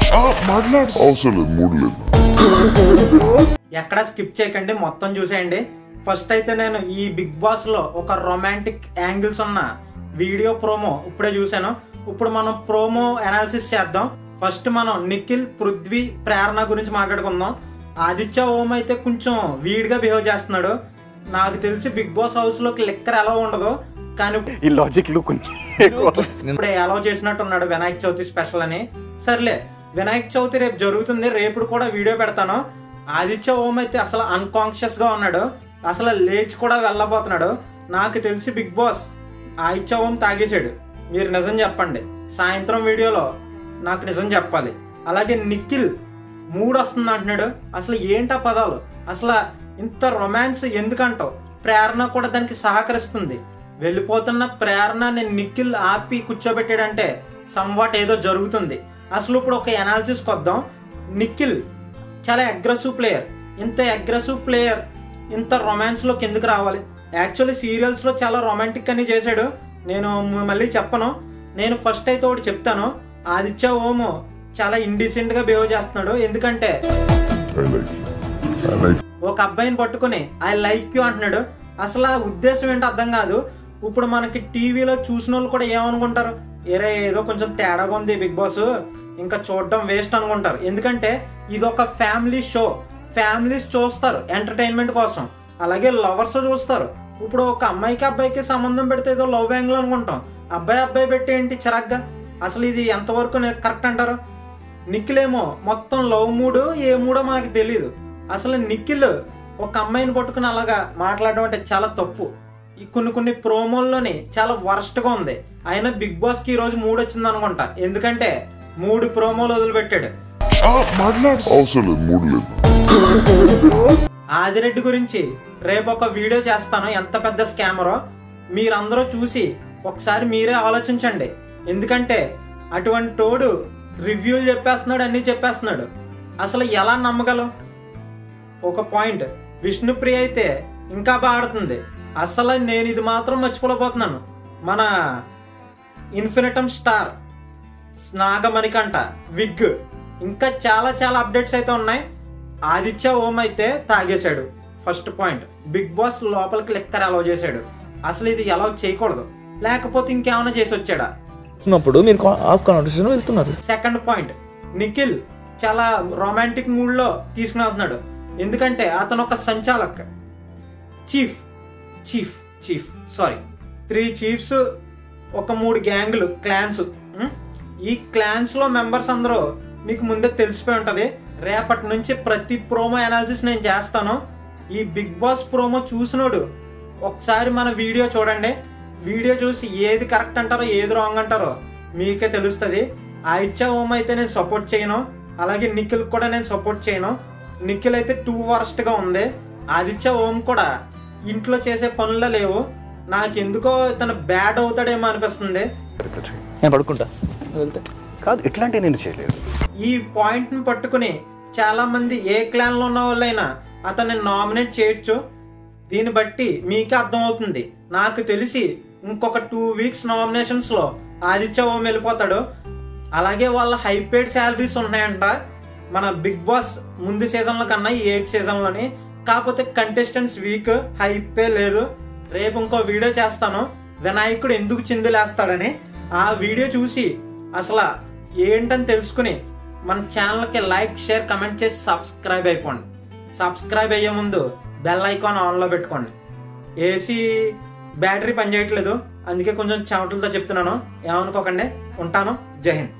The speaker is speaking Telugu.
అవసరం లేదు మూడు లేదు ఎక్కడ స్కిప్ చేయకండి మొత్తం చూసేయండి ఫస్ట్ అయితే నేను ఈ బిగ్ బాస్ లో ఒక రొమాంటిక్ యాంగిల్స్ ఉన్న వీడియో ప్రోమో ఇప్పుడే చూశాను ఇప్పుడు మనం ప్రోమో అనాలిసిస్ చేద్దాం ఫస్ట్ మనం నిఖిల్ పృథ్వీ ప్రేరణ గురించి మాట్లాడుకుందాం ఆదిత్య ఓం అయితే కొంచెం వీడిగా బిహేవ్ చేస్తున్నాడు నాకు తెలిసి బిగ్ బాస్ హౌస్ లోకి లెక్కర్ ఎలా ఉండదు కానీ ఈ లాజిక్లు కొన్ని ఇప్పుడు అలౌ చేసినట్టున్నాడు వినాయక చవితి స్పెషల్ అని సర్లే వినాయక చవితి రేపు జరుగుతుంది రేపు కూడా వీడియో పెడతాను ఆదిత్య ఓం అయితే అసలు అన్కాన్షియస్ గా ఉన్నాడు అసలు లేచి కూడా వెళ్ళబోతున్నాడు నాకు తెలిసి బిగ్ బాస్ ఆదిత్య ఓం తాగేశాడు మీరు నిజం చెప్పండి సాయంత్రం వీడియోలో నాకు నిజం చెప్పాలి అలాగే నిఖిల్ మూడు వస్తుంది అంటున్నాడు అసలు ఏంటా పదాలు అసలు ఇంత రొమాన్స్ ఎందుకంటావు ప్రేరణ కూడా దానికి సహకరిస్తుంది వెళ్ళిపోతున్న ప్రేరణ నేను నిఖిల్ ఆపి కూర్చోబెట్టాడంటే సంవాట్ ఏదో జరుగుతుంది అసలు ఇప్పుడు ఒక అనాలిసిస్ కొద్దాం నిఖిల్ చాలా అగ్రెసివ్ ప్లేయర్ ఇంత అగ్రెసివ్ ప్లేయర్ ఇంత రొమాన్స్ లోకి ఎందుకు రావాలి యాక్చువల్లీ సీరియల్స్ లో చాలా రొమాంటిక్ అని చేశాడు నేను మ- మళ్ళీ చెప్పను నేను ఫస్ట్ అయితే ఒకటి చెప్తాను ఆదిత్య ఓము చాలా ఇండిసెంట్ గా బిహేవ్ చేస్తున్నాడు ఎందుకంటే ఐ లైక్ ఐ లైక్ ఒక అబ్బాయిని పట్టుకుని ఐ లైక్ యూ అంటున్నాడు అసలు ఆ ఉద్దేశం ఏంటో అర్థం కాదు ఇప్పుడు మనకి టీవీలో చూసిన వాళ్ళు కూడా ఏమనుకుంటారు ఏరే ఏదో కొంచెం తేడాగా ఉంది బిగ్ బాస్ ఇంకా చూడడం వేస్ట్ అనుకుంటారు ఎందుకంటే ఇది ఒక ఫ్యామిలీ షో ఫ్యామిలీస్ చూస్తారు ఎంటర్టైన్మెంట్ కోసం అలాగే లవర్స్ చూస్తారు ఇప్పుడు ఒక అమ్మాయికి అబ్బాయికి సంబంధం పెడితే ఏదో లవ్ యాంగిల్ అనుకుంటాం అబ్బాయి అబ్బాయి పెట్టి ఏంటి చిరాగ్గా అసలు ఇది ఎంతవరకు కరెక్ట్ అంటారు నిఖిల్ ఏమో మొత్తం లవ్ మూడు ఏ మూడో మనకి తెలియదు అసలు నిఖిల్ ఒక అమ్మాయిని పట్టుకుని అలాగా మాట్లాడడం అంటే చాలా తప్పు ఈ కొన్ని కొన్ని ప్రోమోల్లోని చాలా వరస్ట్ గా ఉంది అయినా బిగ్ బాస్ కి ఈ రోజు మూడు వచ్చింది అనుకుంటా ఎందుకంటే మూడు ప్రోమోలు వదిలిపెట్టాడు అవసరం లేదు మూడు లేదు ఆదిరెడ్డి గురించి రేపు ఒక వీడియో చేస్తాను ఎంత పెద్ద స్కామరో మీరందరూ చూసి ఒకసారి మీరే ఆలోచించండి ఎందుకంటే అటువంటి తోడు రివ్యూలు చెప్పేస్తున్నాడు అన్ని చెప్పేస్తున్నాడు అసలు ఎలా నమ్మగలం ఒక పాయింట్ విష్ణుప్రియ అయితే ఇంకా బాడుతుంది అసలు నేను ఇది మాత్రం మర్చిపోలేకపోతున్నాను మన ఇన్ఫినిటమ్ స్టార్ నాగమణికంట విగ్ ఇంకా చాలా చాలా అప్డేట్స్ అయితే ఉన్నాయి ఆదిత్య ఓం అయితే తాగేశాడు ఫస్ట్ పాయింట్ బిగ్ బాస్ లోపలికి లెక్కర్ అలౌ చేశాడు అసలు ఇది అలౌ చేయకూడదు లేకపోతే ఇంకేమైనా చేసి వచ్చాడా ఉన్నప్పుడు మీరు ఆఫ్ కాన్వర్సేషన్ వెళ్తున్నారు సెకండ్ పాయింట్ నిఖిల్ చాలా రొమాంటిక్ మూడ్ లో తీసుకుని వెళ్తున్నాడు ఎందుకంటే అతను ఒక సంచాలక్ chief chief chief sorry three chiefs ఒక మూడు గ్యాంగులు క్లాన్స్ ఉం? ఈ క్లాన్స్ లో మెంబర్స్ అందరూ మీకు ముందే తెలిసిపోయి ఉంటది రేపటి నుంచి ప్రతి ప్రోమో అనాలిసిస్ నేను చేస్తాను ఈ బిగ్ బాస్ ప్రోమో చూసినోడు ఒకసారి మన వీడియో చూడండి వీడియో చూసి ఏది కరెక్ట్ అంటారో ఏది రాంగ్ అంటారో మీకే తెలుస్తుంది ఆయిత్య ఓం అయితే నేను సపోర్ట్ చేయను అలాగే నిఖిల్ కూడా నేను సపోర్ట్ చేయను నిఖిల్ అయితే టూ వర్స్ట్ గా ఉంది ఆదిత్య ఓం కూడా ఇంట్లో చేసే పనుల్లో లేవు నాకు ఎందుకో ఇతను బ్యాడ్ అవుతాడేమో అనిపిస్తుంది నేను పడుకుంటా వెళ్తే కాదు ఇట్లాంటివి నేను చేయలేదు ఈ పాయింట్ ని పట్టుకుని చాలా మంది ఏ క్లాన్ లో ఉన్న వాళ్ళైనా అతన్ని నామినేట్ చేయొచ్చు దీన్ని బట్టి మీకే అర్థమవుతుంది నాకు తెలిసి ఇంకొక టూ వీక్స్ నామినేషన్స్ లో ఆదిత్య ఓం వెళ్ళిపోతాడు అలాగే వాళ్ళ హైపేడ్ శాలరీస్ ఉన్నాయంట మన బిగ్ బాస్ ముందు సీజన్ లో కన్నా ఈ ఎయిట్ సీజన్ లోని కాకపోతే కంటెస్టెంట్స్ వీక్ హైపే లేదు రేపు ఇంకో వీడియో చేస్తాను వినాయకుడు ఎందుకు చిందులేస్తాడని ఆ వీడియో చూసి అసలు ఏంటని తెలుసుకుని మన ఛానల్కి లైక్ షేర్ కమెంట్ చేసి సబ్స్క్రైబ్ అయిపోండి సబ్స్క్రైబ్ అయ్యే ముందు బెల్ ఐకాన్ ఆన్లో పెట్టుకోండి ఏసీ బ్యాటరీ పనిచేయట్లేదు అందుకే కొంచెం చెమటలతో చెప్తున్నాను ఏమనుకోకండి ఉంటాను జై హింద్